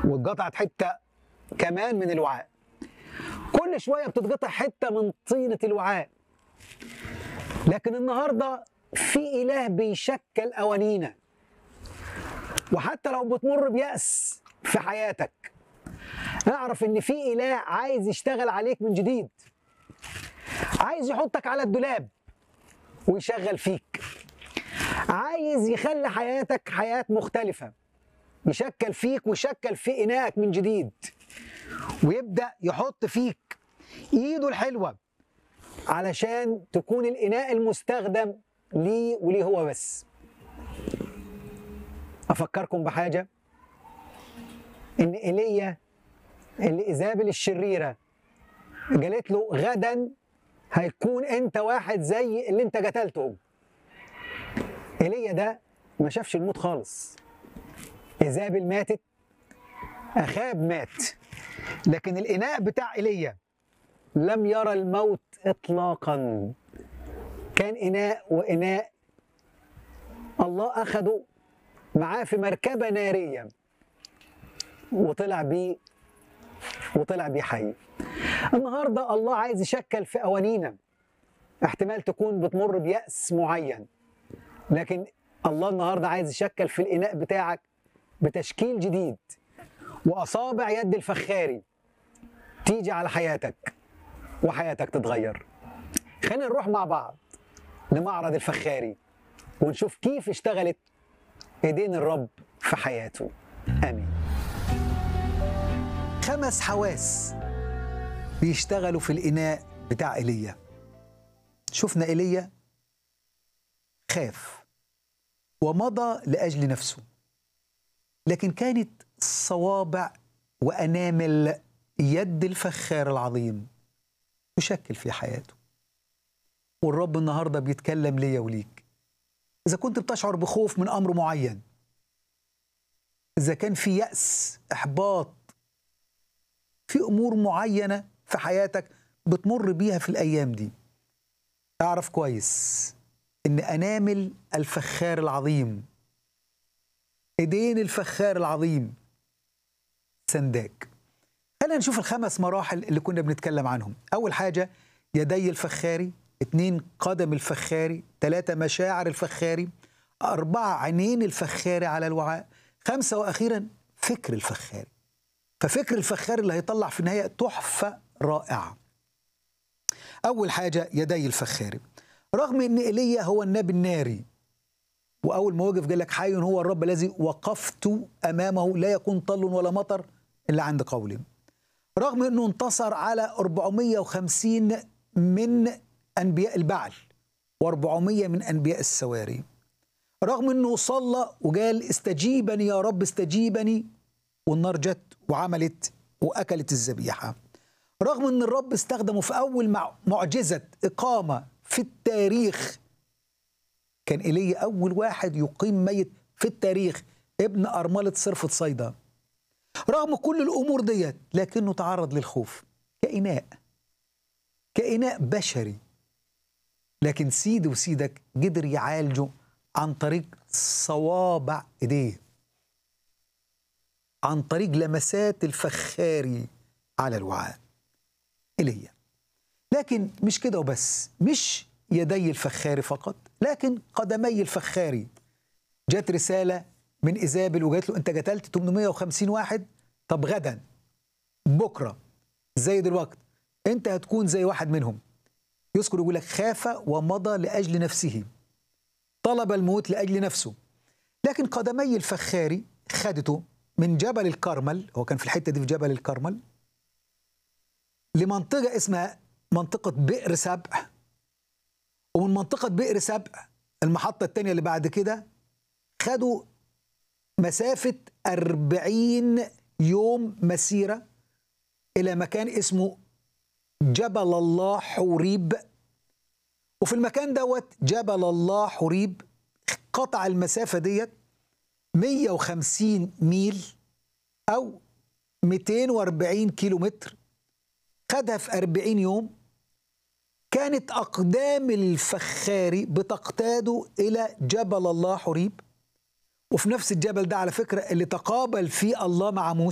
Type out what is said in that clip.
واتقطعت حته كمان من الوعاء كل شويه بتتقطع حته من طينه الوعاء لكن النهارده في اله بيشكل قوانينا وحتى لو بتمر بيأس في حياتك اعرف ان في اله عايز يشتغل عليك من جديد عايز يحطك على الدولاب ويشغل فيك عايز يخلي حياتك حياة مختلفة يشكل فيك ويشكل في إناءك من جديد ويبدأ يحط فيك إيده الحلوة علشان تكون الإناء المستخدم ليه وليه هو بس أفكركم بحاجة إن إيليا اللي إيزابل الشريرة قالت له غدا هيكون أنت واحد زي اللي أنت قتلته ايليا ده ما شافش الموت خالص ايزابل ماتت اخاب مات لكن الاناء بتاع ايليا لم يرى الموت اطلاقا كان اناء واناء الله اخده معاه في مركبه ناريه وطلع بيه وطلع بيه حي النهارده الله عايز يشكل في قوانينا احتمال تكون بتمر بيأس معين لكن الله النهارده عايز يشكل في الاناء بتاعك بتشكيل جديد واصابع يد الفخاري تيجي على حياتك وحياتك تتغير خلينا نروح مع بعض لمعرض الفخاري ونشوف كيف اشتغلت ايدين الرب في حياته امين خمس حواس بيشتغلوا في الاناء بتاع ايليا شفنا ايليا خاف ومضى لاجل نفسه لكن كانت صوابع وانامل يد الفخار العظيم تشكل في حياته والرب النهارده بيتكلم ليا وليك اذا كنت بتشعر بخوف من امر معين اذا كان في ياس احباط في امور معينه في حياتك بتمر بيها في الايام دي اعرف كويس ان انامل الفخار العظيم ايدين الفخار العظيم سنداك خلينا نشوف الخمس مراحل اللي كنا بنتكلم عنهم اول حاجه يدي الفخاري اثنين قدم الفخاري ثلاثة مشاعر الفخاري أربعة عينين الفخاري على الوعاء خمسة وأخيرا فكر الفخاري ففكر الفخاري اللي هيطلع في النهاية تحفة رائعة أول حاجة يدي الفخاري رغم ان ايليا هو النبي الناري واول ما وقف قال لك حي هو الرب الذي وقفت امامه لا يكون طل ولا مطر الا عند قولي رغم انه انتصر على 450 من انبياء البعل و400 من انبياء السواري رغم انه صلى وقال استجيبني يا رب استجيبني والنار جت وعملت واكلت الذبيحه رغم ان الرب استخدمه في اول معجزه اقامه في التاريخ كان ايليا اول واحد يقيم ميت في التاريخ ابن ارمله صرفه صيدا رغم كل الامور ديت لكنه تعرض للخوف كاناء كاناء بشري لكن سيدي وسيدك قدر يعالجه عن طريق صوابع ايديه عن طريق لمسات الفخاري على الوعاء ايليا لكن مش كده وبس مش يدي الفخاري فقط لكن قدمي الفخاري جت رسالة من إيزابل وقالت له أنت قتلت 850 واحد طب غدا بكرة زي دلوقتي أنت هتكون زي واحد منهم يذكر يقول لك خاف ومضى لأجل نفسه طلب الموت لأجل نفسه لكن قدمي الفخاري خدته من جبل الكرمل هو كان في الحتة دي في جبل الكرمل لمنطقة اسمها منطقة بئر سبع ومن منطقة بئر سبع المحطة الثانية اللي بعد كده خدوا مسافة أربعين يوم مسيرة إلى مكان اسمه جبل الله حوريب وفي المكان دوت جبل الله حوريب قطع المسافة ديت 150 ميل أو 240 كيلو متر خدها في 40 يوم كانت أقدام الفخاري بتقتاده إلى جبل الله حريب وفي نفس الجبل ده على فكرة اللي تقابل فيه الله مع موسى